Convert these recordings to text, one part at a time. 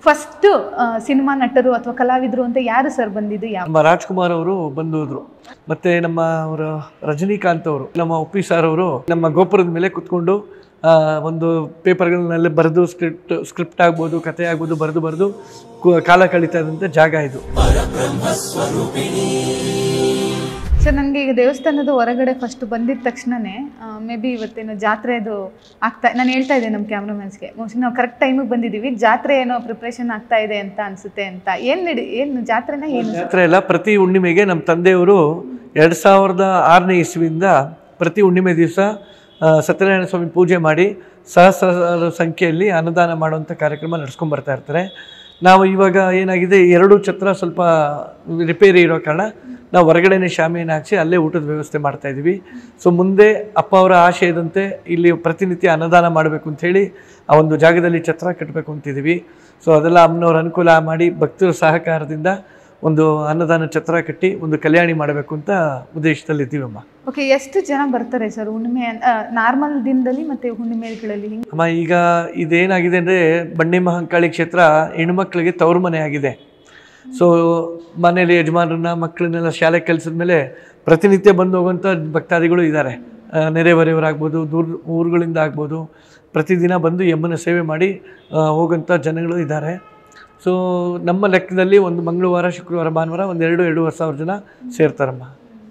first cinema ನಟರು ಅಥವಾ ಕಲಾವಿದರು ಅಂತ ಯಾರು ಸರ್ ಬಂದಿದ್ದು ಯಾವ ನಮ್ಮ ರಾಜ್ಕುಮಾರ್ ಅವರು ಬಂದು ಹೋದ್ರು ಮತ್ತೆ ನಮ್ಮ ಅವರ ರಜನಿಕಾಂತ್ ಅವರು ನಮ್ಮ ಉಪ್ಪಿ ಸರ್ ಅವರು ನಮ್ಮ ಗೋಪುರದ ಮೇಲೆ ಕುತ್ಕೊಂಡು ಆ, ಒಂದು ಪೇಪರ್ಗಳನ್ನೆಲ್ಲ ಬರೆದು ಸ್ಕ್ರಿಪ್ಟ್ ಸ್ಕ್ರಿಪ್ಟ್ ಆಗ್ಬೋದು ಕತೆ ಆಗ್ಬೋದು ಬರೆದು ಬರೆದು ಕು- ಕಾಲ ಕಳೀತಾ ಇದ್ದಂಥ ಜಾಗ ಇದು ಸರ್ ನನಗೆ ಈಗ ದೇವಸ್ಥಾನದ ಹೊರಗಡೆ ಫಸ್ಟ್ ಬಂದಿದ ತಕ್ಷಣನೇ ಮೇ ಬಿ ಇವತ್ತೇನೋ ಜಾತ್ರೆದು ಆಗ್ತಾ ನಾನು ಹೇಳ್ತಾ ಇದ್ದೆ ನಮ್ಮ ಕ್ಯಾಮ್ರಾಮನ್ಸ್ಗೆ ಮೋಸ್ಟ್ಲಿ ನಾವು ಕರೆಕ್ಟ್ ಟೈಮಿಗೆ ಬಂದಿದ್ದೀವಿ ಜಾತ್ರೆ ಏನೋ ಪ್ರಿಪ್ರೇಷನ್ ಆಗ್ತಾ ಇದೆ ಅಂತ ಅನ್ಸುತ್ತೆ ಅಂತ ಏನು ನಡಿ ಏನು ಜಾತ್ರೆನ ಏನು ಜಾತ್ರೆ ಎಲ್ಲ ಪ್ರತಿ ಹುಣ್ಣಿಮೆಗೆ ನಮ್ಮ ತಂದೆಯವರು ಎರಡು ಸಾವಿರದ ಆರನೇ ಇಸ್ವಿಯಿಂದ ಪ್ರತಿ ಹುಣ್ಣಿಮೆ ದಿವಸ ಸತ್ಯನಾರಾಯಣ ಸ್ವಾಮಿ ಪೂಜೆ ಮಾಡಿ ಸಹಸ್ರ ಸಂಖ್ಯೆಯಲ್ಲಿ ಅನ್ನದಾನ ಮಾಡುವಂಥ ಕಾರ್ಯಕ್ರಮ ನಡ್ಸ್ಕೊಂಡ್ ಬರ್ತಾ ಇರ್ತಾರೆ ನಾವು ಇವಾಗ ಏನಾಗಿದೆ ಎರಡು ಛತ್ರ ಸ್ವಲ್ಪ ರಿಪೇರಿ ಇರೋ ಕಾರಣ ನಾವು ಹೊರಗಡೆನೆ ಶಾಮಿಯಾನ ಹಾಕ್ಸಿ ಅಲ್ಲೇ ಊಟದ ವ್ಯವಸ್ಥೆ ಮಾಡ್ತಾ ಇದ್ದೀವಿ ಸೊ ಮುಂದೆ ಅಪ್ಪ ಅವರ ಆಶಯದಂತೆ ಇಲ್ಲಿ ಪ್ರತಿನಿತ್ಯ ಅನ್ನದಾನ ಮಾಡಬೇಕು ಅಂತ ಹೇಳಿ ಆ ಒಂದು ಜಾಗದಲ್ಲಿ ಛತ್ರ ಕಟ್ಟಬೇಕು ಅಂತಿದ್ದೀವಿ ಸೊ ಅದೆಲ್ಲ ಅಮ್ಮನವ್ರ ಅನುಕೂಲ ಮಾಡಿ ಭಕ್ತರ ಸಹಕಾರದಿಂದ ಒಂದು ಅನ್ನದಾನ ಛತ್ರ ಕಟ್ಟಿ ಒಂದು ಕಲ್ಯಾಣಿ ಮಾಡಬೇಕು ಅಂತ ಉದ್ದೇಶದಲ್ಲಿ ಇದ್ದೀವಮ್ಮ ಓಕೆ ಎಷ್ಟು ಜನ ಬರ್ತಾರೆ ಸರ್ ಹುಣ್ಣಿಮೆ ನಾರ್ಮಲ್ ದಿನದಲ್ಲಿ ಮತ್ತೆ ಹುಣ್ಣಿಮೆಗಳಲ್ಲಿ ಹಿಂಗೆ ಅಮ್ಮ ಈಗ ಇದೇನಾಗಿದೆ ಅಂದರೆ ಬಂಡಿ ಮಹಂಕಾಳಿ ಕ್ಷೇತ್ರ ಹೆಣ್ಮಕ್ಳಿಗೆ ತವರು ಮನೆ ಆಗಿದೆ ಸೊ ಮನೇಲಿ ಯಜಮಾನರನ್ನ ಮಕ್ಕಳನ್ನೆಲ್ಲ ಶಾಲೆ ಕಲಿಸಿದ ಮೇಲೆ ಪ್ರತಿನಿತ್ಯ ಬಂದು ಹೋಗುವಂಥ ಭಕ್ತಾದಿಗಳು ಇದ್ದಾರೆ ಆ, ನೆರೆಹೊರೆಯವರಾಗ್ಬೋದು ದೂರ ಊರುಗಳಿಂದ ಆಗ್ಬೋದು ಪ್ರತಿದಿನ ಬಂದು ಯಮ್ಮನ ಸೇವೆ ಮಾಡಿ ಆ, ಹೋಗೋಂಥ ಜನಗಳು ಇದ್ದಾರೆ ಸೊ ನಮ್ಮ ಲೆಕ್ಕದಲ್ಲಿ ಒಂದು ಮಂಗಳವಾರ ಶುಕ್ರವಾರ ಭಾನುವಾರ ಒಂದು ಎರಡು ಎರಡೂವರೆ ಸಾವಿರ ಜನ ಸೇರ್ತಾರಮ್ಮ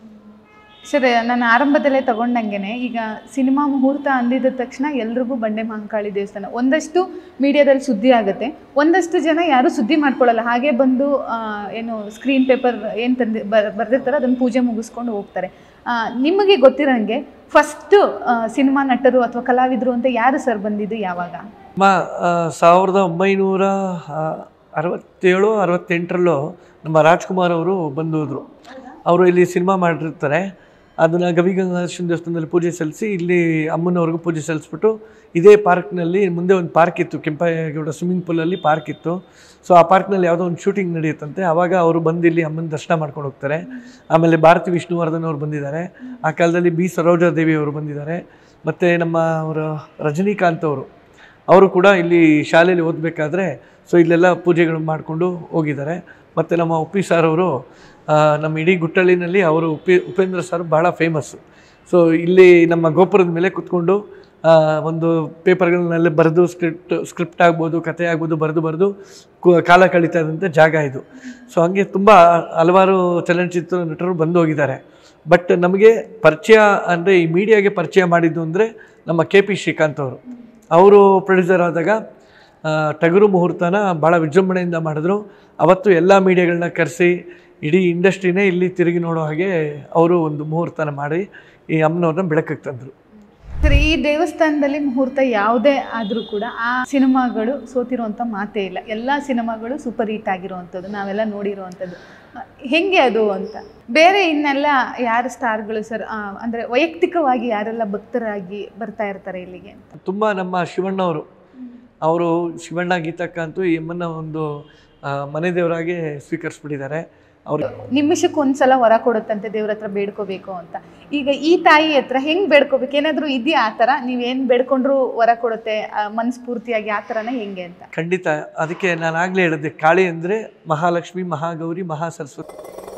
ಸರ್ ನಾನು ಆರಂಭದಲ್ಲೇ ತಗೊಂಡಂಗೆನೆ ಈಗ ಸಿನಿಮಾ ಮುಹೂರ್ತ ಅಂದಿದ ತಕ್ಷಣ ಎಲ್ರಿಗೂ ಬಂಡೆ ಮಹಂಕಾಳಿ ದೇವಸ್ಥಾನ ಒಂದಷ್ಟು ಮೀಡಿಯಾದಲ್ಲಿ ಸುದ್ದಿ ಆಗುತ್ತೆ ಒಂದಷ್ಟು ಜನ ಯಾರು ಸುದ್ದಿ ಮಾಡ್ಕೊಳ್ಳಲ್ಲ ಹಾಗೆ ಬಂದು ಆ, ಏನು ಸ್ಕ್ರೀನ್ ಪೇಪರ್ ಏನು ತಂದು ಬರೆದಿರ್ತಾರೋ ಅದನ್ನು ಪೂಜೆ ಮುಗಿಸ್ಕೊಂಡು ಹೋಗ್ತಾರೆ ಆ, ನಿಮಗೆ ಗೊತ್ತಿರೋಂಗೆ ಫಸ್ಟು ಸಿನಿಮಾ ನಟರು ಅಥವಾ ಕಲಾವಿದರು ಅಂತ ಯಾರು ಸರ್ ಬಂದಿದ್ದು ಯಾವಾಗ ಮ ಆ, ಸಾವಿರದ ಒಂಬೈನೂರ ಆ, ಅರವತ್ತೇಳು ಅರವತ್ತೆಂಟರಲ್ಲೂ ನಮ್ಮ ರಾಜ್ಕುಮಾರ್ ಅವರು ಬಂದು ಹೋದರು ಅವರು ಇಲ್ಲಿ ಸಿನಿಮಾ ಮಾಡಿರ್ತಾರೆ ಅದನ್ನು ಗವಿಗಂಗಾಧರೇಶ್ವರ ದೇವಸ್ಥಾನದಲ್ಲಿ ಪೂಜೆ ಸಲ್ಲಿಸಿ ಇಲ್ಲಿ ಅಮ್ಮನವ್ರಿಗೂ ಪೂಜೆ ಸಲ್ಲಿಸ್ಬಿಟ್ಟು ಇದೇ ಪಾರ್ಕ್ನಲ್ಲಿ ಮುಂದೆ ಒಂದು ಪಾರ್ಕ್ ಇತ್ತು ಕೆಂಪೇಗೌಡ ಸ್ವಿಮ್ಮಿಂಗ್ ಪೂಲಲ್ಲಿ ಪಾರ್ಕ್ ಇತ್ತು ಸೊ ಆ ಪಾರ್ಕ್ನಲ್ಲಿ ಯಾವುದೋ ಒಂದು ಶೂಟಿಂಗ್ ನಡೆಯುತ್ತಂತೆ ಆವಾಗ ಅವರು ಬಂದು ಇಲ್ಲಿ ಅಮ್ಮನ ದರ್ಶನ ಮಾಡ್ಕೊಂಡು ಹೋಗ್ತಾರೆ ಆಮೇಲೆ ಭಾರತಿ ವಿಷ್ಣುವರ್ಧನ್ ಅವರು ಬಂದಿದ್ದಾರೆ ಆ ಕಾಲದಲ್ಲಿ ಬಿ ಸರೋಜಾದೇವಿ ಅವರು ಬಂದಿದ್ದಾರೆ ಮತ್ತು ನಮ್ಮ ಅವರ ರಜನಿಕಾಂತ್ ಅವರು ಅವರು ಕೂಡ ಇಲ್ಲಿ ಶಾಲೆಯಲ್ಲಿ ಓದಬೇಕಾದ್ರೆ ಸೊ ಇಲ್ಲೆಲ್ಲ ಪೂಜೆಗಳು ಮಾಡಿಕೊಂಡು ಹೋಗಿದ್ದಾರೆ ಮತ್ತು ನಮ್ಮ ಉಪ್ಪಿ ಸರ್ ಅವರು ಆ, ನಮ್ಮ ಇಡೀ ಗುಟ್ಟಳ್ಳಿನಲ್ಲಿ ಅವರು ಉಪಿ ಉಪೇಂದ್ರ ಸರ್ ಭಾಳ ಫೇಮಸ್ಸು ಸೊ ಇಲ್ಲಿ ನಮ್ಮ ಗೋಪುರದ ಮೇಲೆ ಕುತ್ಕೊಂಡು ಆ, ಒಂದು ಪೇಪರ್ಗಳನ್ನೆಲ್ಲ ಬರೆದು ಸ್ಕ್ರಿಪ್ಟ್ ಸ್ಕ್ರಿಪ್ಟ್ ಆಗ್ಬೋದು ಕತೆ ಆಗ್ಬೋದು ಬರೆದು ಬರೆದು ಕು- ಕಾಲ ಕಳೀತಾ ಇದ್ದಂಥ ಜಾಗ ಇದು ಸೊ ಹಂಗೆ ತುಂಬ ಹಲವಾರು ಚಲನಚಿತ್ರ ನಟರು ಬಂದು ಹೋಗಿದ್ದಾರೆ ಬಟ್ ನಮಗೆ ಪರಿಚಯ ಅಂದರೆ ಈ ಮೀಡಿಯಾಗೆ ಪರಿಚಯ ಮಾಡಿದ್ದು ಅಂದರೆ ನಮ್ಮ ಕೆ ಪಿ ಶ್ರೀಕಾಂತ್ ಅವರು ಅವರು ಪ್ರೊಡ್ಯೂಸರ್ ಆದಾಗ ಆ, ಟಗರು ಮುಹೂರ್ತನ ಭಾಳ ವಿಜೃಂಭಣೆಯಿಂದ ಮಾಡಿದ್ರು ಅವತ್ತು ಎಲ್ಲ ಮೀಡಿಯಾಗಳನ್ನ ಕರೆಸಿ ಇಡೀ ಇಂಡಸ್ಟ್ರಿನೇ ಇಲ್ಲಿ ತಿರುಗಿ ನೋಡೋ ಹಾಗೆ ಅವರು ಒಂದು ಮುಹೂರ್ತನ ಮಾಡಿ ಈ ಅಮ್ಮನವ್ರನ್ನ ಬೆಳಕಿಗೆ ತಂದರು ಸರ್ ಈ ದೇವಸ್ಥಾನದಲ್ಲಿ ಮುಹೂರ್ತ ಯಾವುದೇ ಆದರೂ ಕೂಡ ಆ ಸಿನಿಮಾಗಳು ಸೋತಿರುವಂಥ ಮಾತೇ ಇಲ್ಲ ಎಲ್ಲ ಸಿನಿಮಾಗಳು ಸೂಪರ್ ಹಿಟ್ ಆಗಿರುವಂಥದ್ದು ನಾವೆಲ್ಲ ನೋಡಿರುವಂಥದ್ದು ಅಹ್, ಹೆಂಗೆ ಅದು ಅಂತ ಬೇರೆ ಇನ್ನೆಲ್ಲ ಯಾರು ಸ್ಟಾರ್ಗಳು ಸರ್ ಅಂದರೆ ವೈಯಕ್ತಿಕವಾಗಿ ಯಾರೆಲ್ಲ ಭಕ್ತರಾಗಿ ಬರ್ತಾ ಇರ್ತಾರೆ ಇಲ್ಲಿಗೆ ಅಂತ ತುಂಬ ನಮ್ಮ ಶಿವಣ್ಣವರು ಅವರು ಶಿವಣ್ಣ ಗೀತಕ್ಕ ಅಂತೂ ಈ ಅಮ್ಮನ ಒಂದು ಆ, ಮನೆ ದೇವರಾಗಿ ಸ್ವೀಕರಿಸ್ಬಿಟ್ಟಿದ್ದಾರೆ ಅವ್ರು ನಿಮಿಷಕ್ಕೆ ಒಂದ್ಸಲ ವರ ಕೊಡುತ್ತಂತೆ ದೇವ್ರ ಹತ್ರ ಬೇಡ್ಕೋಬೇಕು ಅಂತ ಈಗ ಈ ತಾಯಿ ಹತ್ರ ಹೆಂಗ್ ಬೇಡ್ಕೋಬೇಕು ಏನಾದರೂ ಇದೆಯಾ ಆ ಥರ ನೀವೇನು ಬೇಡ್ಕೊಂಡ್ರು ವರ ಕೊಡುತ್ತೆ ಆ, ಮನಸ್ಫೂರ್ತಿಯಾಗಿ ಆ ಥರನ ಹೆಂಗೆ ಅಂತ ಖಂಡಿತ ಅದಕ್ಕೆ ನಾನು ಆಗಲೇ ಹೇಳಿದ್ದೆ ಕಾಳಿ ಅಂದರೆ ಮಹಾಲಕ್ಷ್ಮಿ ಮಹಾಗೌರಿ ಮಹಾ ಸರಸ್ವತಿ